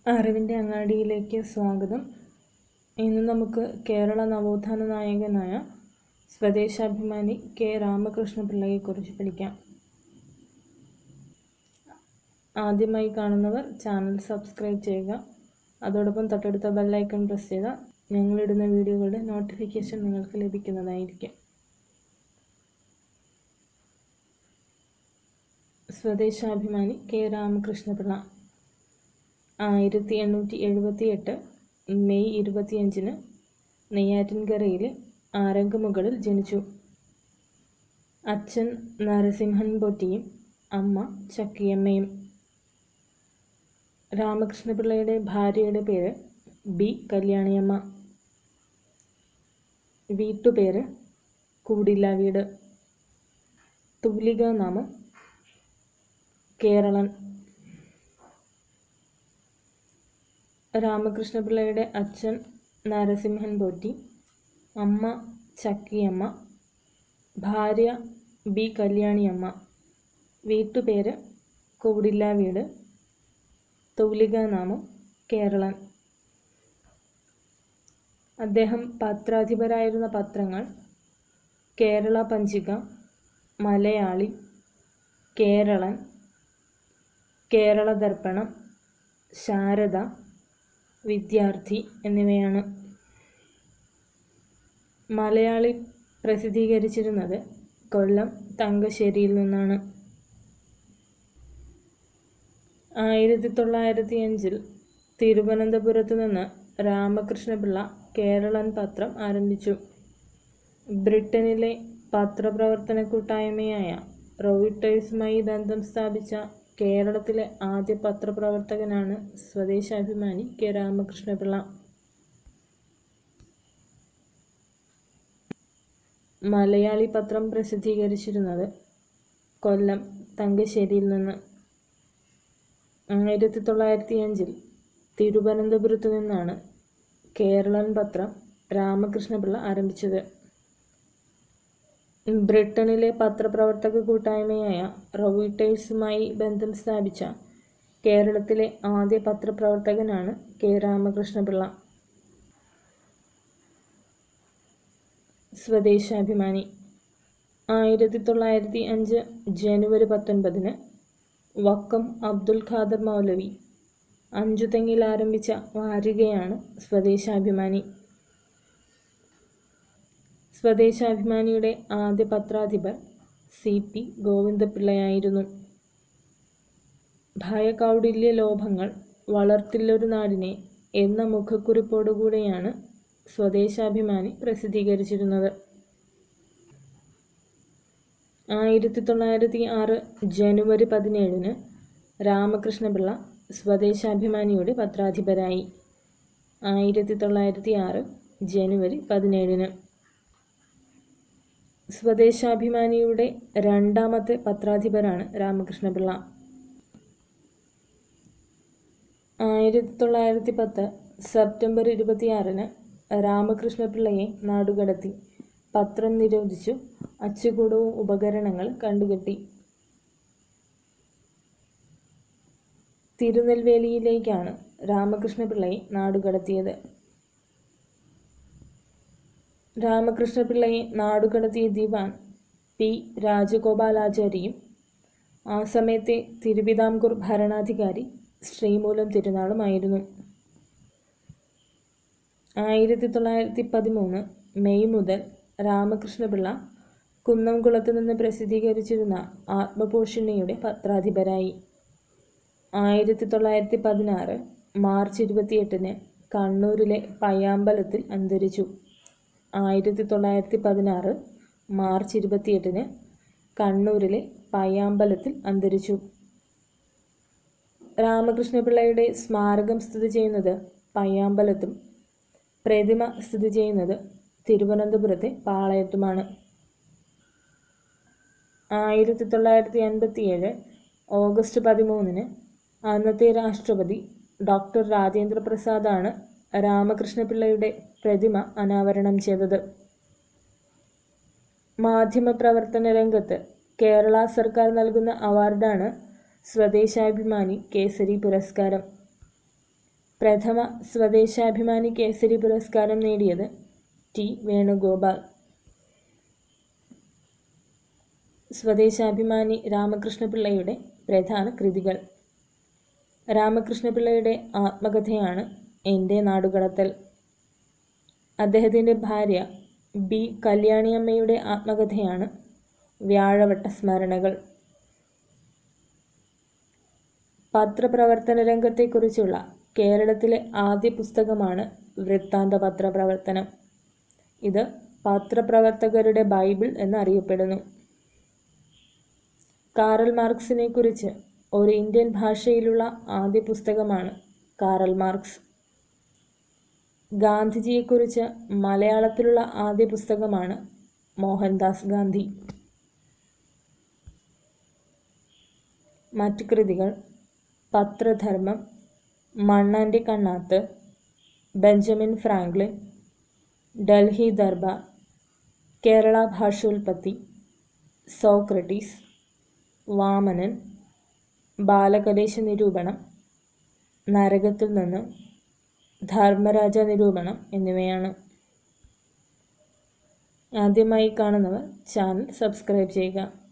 അറിവിൻ്റെ അങ്ങാടിയിലേക്ക് സ്വാഗതം ഇന്ന് നമുക്ക് കേരള നവോത്ഥാന നായകനായ സ്വദേശാഭിമാനി കെ രാമകൃഷ്ണപിള്ളയെക്കുറിച്ച് പഠിക്കാം ആദ്യമായി കാണുന്നവർ ചാനൽ സബ്സ്ക്രൈബ് ചെയ്യുക അതോടൊപ്പം തൊട്ടടുത്ത ബെല്ലൈക്കൺ പ്രസ് ചെയ്താൽ ഞങ്ങളിടുന്ന വീഡിയോകളുടെ നോട്ടിഫിക്കേഷൻ നിങ്ങൾക്ക് ലഭിക്കുന്നതായിരിക്കും സ്വദേശാഭിമാനി കെ രാമകൃഷ്ണപിള്ള ആയിരത്തി എണ്ണൂറ്റി എഴുപത്തി എട്ട് മെയ് ഇരുപത്തിയഞ്ചിന് നെയ്യാറ്റിൻകരയിലെ ആരംഗമുകളിൽ ജനിച്ചു അച്ഛൻ നരസിംഹൻ പൊറ്റിയും അമ്മ ചക്കിയമ്മയും രാമകൃഷ്ണപിള്ളയുടെ ഭാര്യയുടെ പേര് ബി കല്യാണിയമ്മ വീട്ടുപേര് കൂടില്ല വീട് തൂലിക നാമം കേരളൻ രാമകൃഷ്ണപിള്ളയുടെ അച്ഛൻ നരസിംഹൻ പോറ്റി അമ്മ ചക്കിയമ്മ ഭാര്യ ബി കല്യാണിയമ്മ വീട്ടുപേര് കൂടില്ല വീട് തൂലിക നാമം കേരളൻ അദ്ദേഹം പത്രാധിപരായിരുന്ന പത്രങ്ങൾ കേരള പഞ്ചിക മലയാളി കേരളൻ കേരള ദർപ്പണം ശാരദ വിദ്യാർത്ഥി എന്നിവയാണ് മലയാളി പ്രസിദ്ധീകരിച്ചിരുന്നത് കൊല്ലം തങ്കശ്ശേരിയിൽ നിന്നാണ് ആയിരത്തി തൊള്ളായിരത്തി അഞ്ചിൽ തിരുവനന്തപുരത്ത് നിന്ന് രാമകൃഷ്ണപിള്ള കേരളൻ പത്രം ആരംഭിച്ചു ബ്രിട്ടനിലെ പത്രപ്രവർത്തന കൂട്ടായ്മയായ റോയിട്ടേഴ്സുമായി ബന്ധം സ്ഥാപിച്ച കേരളത്തിലെ ആദ്യ പത്രപ്രവർത്തകനാണ് സ്വദേശാഭിമാനി കെ രാമകൃഷ്ണപിള്ള മലയാളി പത്രം പ്രസിദ്ധീകരിച്ചിരുന്നത് കൊല്ലം തങ്കശ്ശേരിയിൽ നിന്ന് ആയിരത്തി തൊള്ളായിരത്തി അഞ്ചിൽ തിരുവനന്തപുരത്തു നിന്നാണ് കേരളൻ പത്രം രാമകൃഷ്ണപിള്ള ആരംഭിച്ചത് ബ്രിട്ടനിലെ പത്രപ്രവർത്തക കൂട്ടായ്മയായ റോയിട്ടേഴ്സുമായി ബന്ധം സ്ഥാപിച്ച കേരളത്തിലെ ആദ്യ പത്രപ്രവർത്തകനാണ് കെ രാമകൃഷ്ണപിള്ള സ്വദേശാഭിമാനി ആയിരത്തി തൊള്ളായിരത്തി അഞ്ച് ജനുവരി പത്തൊൻപതിന് വക്കം അബ്ദുൽ ഖാദർ മൗലവി അഞ്ചുതെങ്ങിൽ ആരംഭിച്ച വാരികയാണ് സ്വദേശാഭിമാനി സ്വദേശാഭിമാനിയുടെ ആദ്യ പത്രാധിപർ സി പി ഗോവിന്ദപിള്ളയായിരുന്നു ഭയകൗടില്യ ലോഭങ്ങൾ വളർത്തില്ലൊരു നാടിനെ എന്ന മുഖക്കുറിപ്പോടുകൂടെയാണ് സ്വദേശാഭിമാനി പ്രസിദ്ധീകരിച്ചിരുന്നത് ആയിരത്തി തൊള്ളായിരത്തി ആറ് ജനുവരി പതിനേഴിന് രാമകൃഷ്ണപിള്ള സ്വദേശാഭിമാനിയുടെ പത്രാധിപരായി ആയിരത്തി തൊള്ളായിരത്തി ആറ് ജനുവരി പതിനേഴിന് സ്വദേശാഭിമാനിയുടെ രണ്ടാമത്തെ പത്രാധിപരാണ് രാമകൃഷ്ണപിള്ള ആയിരത്തി തൊള്ളായിരത്തി പത്ത് സെപ്റ്റംബർ ഇരുപത്തിയാറിന് രാമകൃഷ്ണപിള്ളയെ നാടുകടത്തി പത്രം നിരോധിച്ചു അച്ചുകൂടവും ഉപകരണങ്ങൾ കണ്ടുകെട്ടി തിരുനെൽവേലിയിലേക്കാണ് രാമകൃഷ്ണപിള്ളയെ നാടുകടത്തിയത് രാമകൃഷ്ണപിള്ളയെ നാടുകടത്തിയ ദിവാൻ പി രാജഗോപാലാചാരിയും ആ സമയത്തെ തിരുവിതാംകൂർ ഭരണാധികാരി ശ്രീമൂലം തിരുനാളുമായിരുന്നു ആയിരത്തി തൊള്ളായിരത്തി പതിമൂന്ന് മെയ് മുതൽ രാമകൃഷ്ണപിള്ള കുന്നംകുളത്ത് നിന്ന് പ്രസിദ്ധീകരിച്ചിരുന്ന ആത്മപോഷിണിയുടെ പത്രാധിപരായി ആയിരത്തി തൊള്ളായിരത്തി പതിനാറ് മാർച്ച് ഇരുപത്തിയെട്ടിന് കണ്ണൂരിലെ പയ്യാമ്പലത്തിൽ അന്തരിച്ചു ആയിരത്തി തൊള്ളായിരത്തി പതിനാറ് മാർച്ച് ഇരുപത്തിയെട്ടിന് കണ്ണൂരിലെ പയ്യാമ്പലത്തിൽ അന്തരിച്ചു രാമകൃഷ്ണപിള്ളയുടെ സ്മാരകം സ്ഥിതി ചെയ്യുന്നത് പയ്യാമ്പലത്തും പ്രതിമ സ്ഥിതി ചെയ്യുന്നത് തിരുവനന്തപുരത്തെ പാളയത്തുമാണ് ആയിരത്തി തൊള്ളായിരത്തി അൻപത്തിയേഴ് ഓഗസ്റ്റ് പതിമൂന്നിന് അന്നത്തെ രാഷ്ട്രപതി ഡോക്ടർ രാജേന്ദ്ര പ്രസാദാണ് രാമകൃഷ്ണപിള്ളയുടെ പ്രതിമ അനാവരണം ചെയ്തത് മാധ്യമപ്രവർത്തന രംഗത്ത് കേരള സർക്കാർ നൽകുന്ന അവാർഡാണ് സ്വദേശാഭിമാനി കേസരി പുരസ്കാരം പ്രഥമ സ്വദേശാഭിമാനി കേസരി പുരസ്കാരം നേടിയത് ടി വേണുഗോപാൽ സ്വദേശാഭിമാനി രാമകൃഷ്ണപിള്ളയുടെ പ്രധാന കൃതികൾ രാമകൃഷ്ണപിള്ളയുടെ ആത്മകഥയാണ് എൻ്റെ നാടുകടത്തൽ അദ്ദേഹത്തിൻ്റെ ഭാര്യ ബി കല്യാണിയമ്മയുടെ ആത്മകഥയാണ് വ്യാഴവട്ട സ്മരണകൾ പത്രപ്രവർത്തന രംഗത്തെക്കുറിച്ചുള്ള കേരളത്തിലെ ആദ്യ പുസ്തകമാണ് വൃത്താന്ത പത്രപ്രവർത്തനം ഇത് പത്രപ്രവർത്തകരുടെ ബൈബിൾ എന്നറിയപ്പെടുന്നു കാറൽ മാർക്സിനെ കുറിച്ച് ഒരു ഇന്ത്യൻ ഭാഷയിലുള്ള ആദ്യ പുസ്തകമാണ് കാറൽ മാർക്സ് ഗാന്ധിജിയെക്കുറിച്ച് മലയാളത്തിലുള്ള ആദ്യ പുസ്തകമാണ് മോഹൻദാസ് ഗാന്ധി മറ്റു കൃതികൾ പത്രധർമ്മം മണ്ണാൻ്റെ കണ്ണാത്ത് Benjamin Franklin Delhi Darbar Kerala Bhashotpathi Socrates Vamanan Balakalesha Nirupanam നരകത്തിൽ നിന്ന് ധർമ്മരാജ നിരൂപണം എന്നിവയാണ് ആദ്യമായി കാണുന്നവർ ചാനൽ സബ്സ്ക്രൈബ് ചെയ്യുക